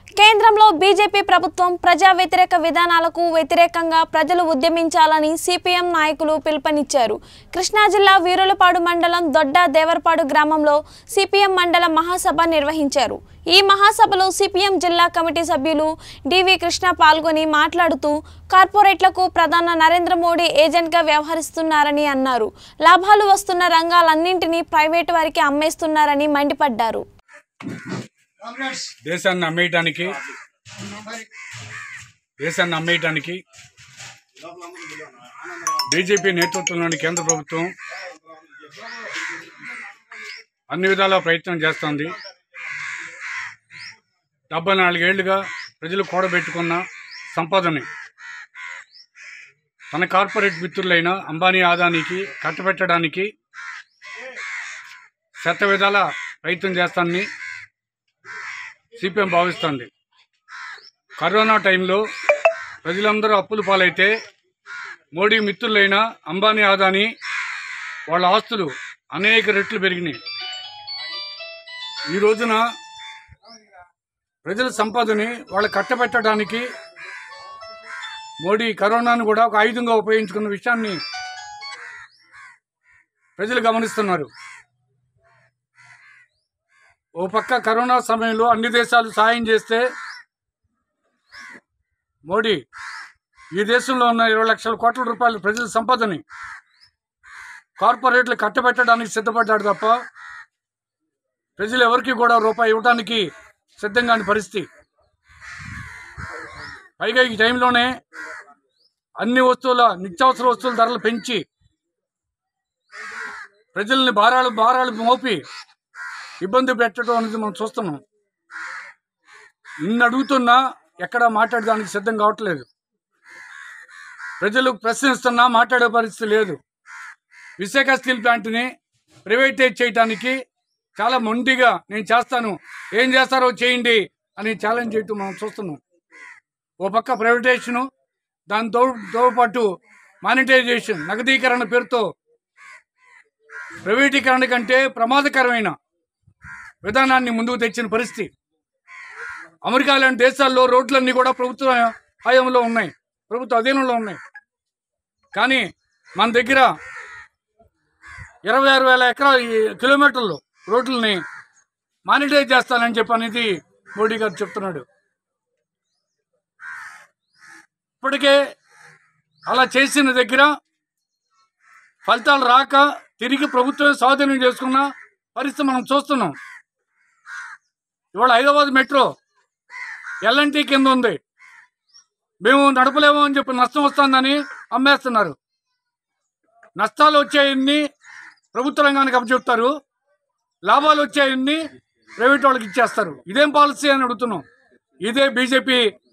కేంద్రంలో బీజేపీ ప్రభుత్వం ప్రజా వ్యతిరేక విధానాలకు వ్యతిరేకంగా ప్రజలు ఉద్యమించాలని సిపిఎం నాయకులు పిలుపునిచ్చారు కృష్ణా జిల్లా వీరులపాడు మండలం దొడ్డ దేవరపాడు గ్రామంలో సిపిఎం మండల మహాసభ నిర్వహించారు ఈ మహాసభలో సిపిఎం జిల్లా కమిటీ సభ్యులు డివి కృష్ణ పాల్గొని మాట్లాడుతూ కార్పొరేట్లకు ప్రధాన నరేంద్ర మోడీ ఏజెంట్గా వ్యవహరిస్తున్నారని అన్నారు లాభాలు వస్తున్న రంగాలన్నింటినీ ప్రైవేటు వారికి అమ్మేస్తున్నారని మండిపడ్డారు దేశాన్ని అమ్మేయటానికి దేశాన్ని అమ్మేయటానికి బీజేపీ నేతృత్వంలోని కేంద్ర ప్రభుత్వం అన్ని విధాలా ప్రయత్నం చేస్తోంది డెబ్బై నాలుగేళ్లుగా ప్రజలు కూడబెట్టుకున్న సంపదని తన కార్పొరేట్ మిత్రులైన అంబానీ ఆదానికి కట్టబెట్టడానికి శత విధాల ప్రయత్నం చేస్తానని సిపిఎం భావిస్తుంది కరోనా టైంలో ప్రజలందరూ అప్పులు పాలైతే మోడీ మిత్రులైన అంబానీ ఆదాని వాళ్ళ ఆస్తులు అనేక రెట్లు పెరిగినాయి ఈ రోజున ప్రజల సంపదని వాళ్ళు కట్టబెట్టడానికి మోడీ కరోనాను కూడా ఒక ఆయుధంగా ఉపయోగించుకున్న విషయాన్ని ప్రజలు గమనిస్తున్నారు ఓ పక్క కరోనా సమయంలో అన్ని దేశాలు సాయం చేస్తే మోడీ ఈ దేశంలో ఉన్న ఇరవై లక్షల కోట్ల రూపాయల ప్రజల సంపదని కార్పొరేట్లు కట్టబెట్టడానికి సిద్ధపడ్డాడు తప్ప ప్రజలు ఎవరికి కూడా రూపాయి ఇవ్వడానికి సిద్ధంగా కాని పరిస్థితి పైగా ఈ టైంలోనే అన్ని వస్తువుల నిత్యావసర వస్తువుల ధరలు పెంచి ప్రజల్ని భారాలు భారాలు మోపి ఇబ్బంది పెట్టడం అనేది మనం చూస్తున్నాం ఇన్ని అడుగుతున్నా ఎక్కడ మాట్లాడడానికి సిద్ధం కావట్లేదు ప్రజలు ప్రశ్నిస్తున్నా మాట్లాడే పరిస్థితి లేదు విశాఖ స్టీల్ ప్లాంట్ని ప్రైవేటైజ్ చేయడానికి చాలా మొండిగా నేను చేస్తాను ఏం చేస్తారో చేయండి అని ఛాలెంజ్ చేయటం మనం చూస్తున్నాం ఓ పక్క ప్రైవేటైజేషను దానితో తో పాటు మానిటైజేషన్ నగదీకరణ పేరుతో ప్రైవేటీకరణ కంటే ప్రమాదకరమైన విధానాన్ని ముందుకు తెచ్చిన పరిస్థితి అమెరికా లాంటి దేశాల్లో రోడ్లన్నీ కూడా ప్రభుత్వ హయాంలో ఉన్నాయి ప్రభుత్వ అధీనంలో ఉన్నాయి కానీ మన దగ్గర ఇరవై ఆరు వేల ఎకరాల ఈ కిలోమీటర్లు రోడ్లని మానిటైజ్ చేస్తానని చెప్పి అనేది మోడీ గారు చెప్తున్నాడు ఇప్పటికే అలా చేసిన దగ్గర ఫలితాలు రాక తిరిగి ప్రభుత్వం స్వాధీనం చేసుకున్న పరిస్థితి మనం చూస్తున్నాం ఇవాళ హైదరాబాద్ మెట్రో ఎల్ఎన్టీ కింద ఉంది మేము నడపలేము అని చెప్పి నష్టం వస్తుందని అమ్మేస్తున్నారు నష్టాలు వచ్చాయన్ని ప్రభుత్వ రంగానికి అప్పచెప్తారు లాభాలు వచ్చాయన్ని ప్రైవేట్ వాళ్ళకి ఇచ్చేస్తారు ఇదేం పాలసీ అని అడుగుతున్నాం ఇదే బీజేపీ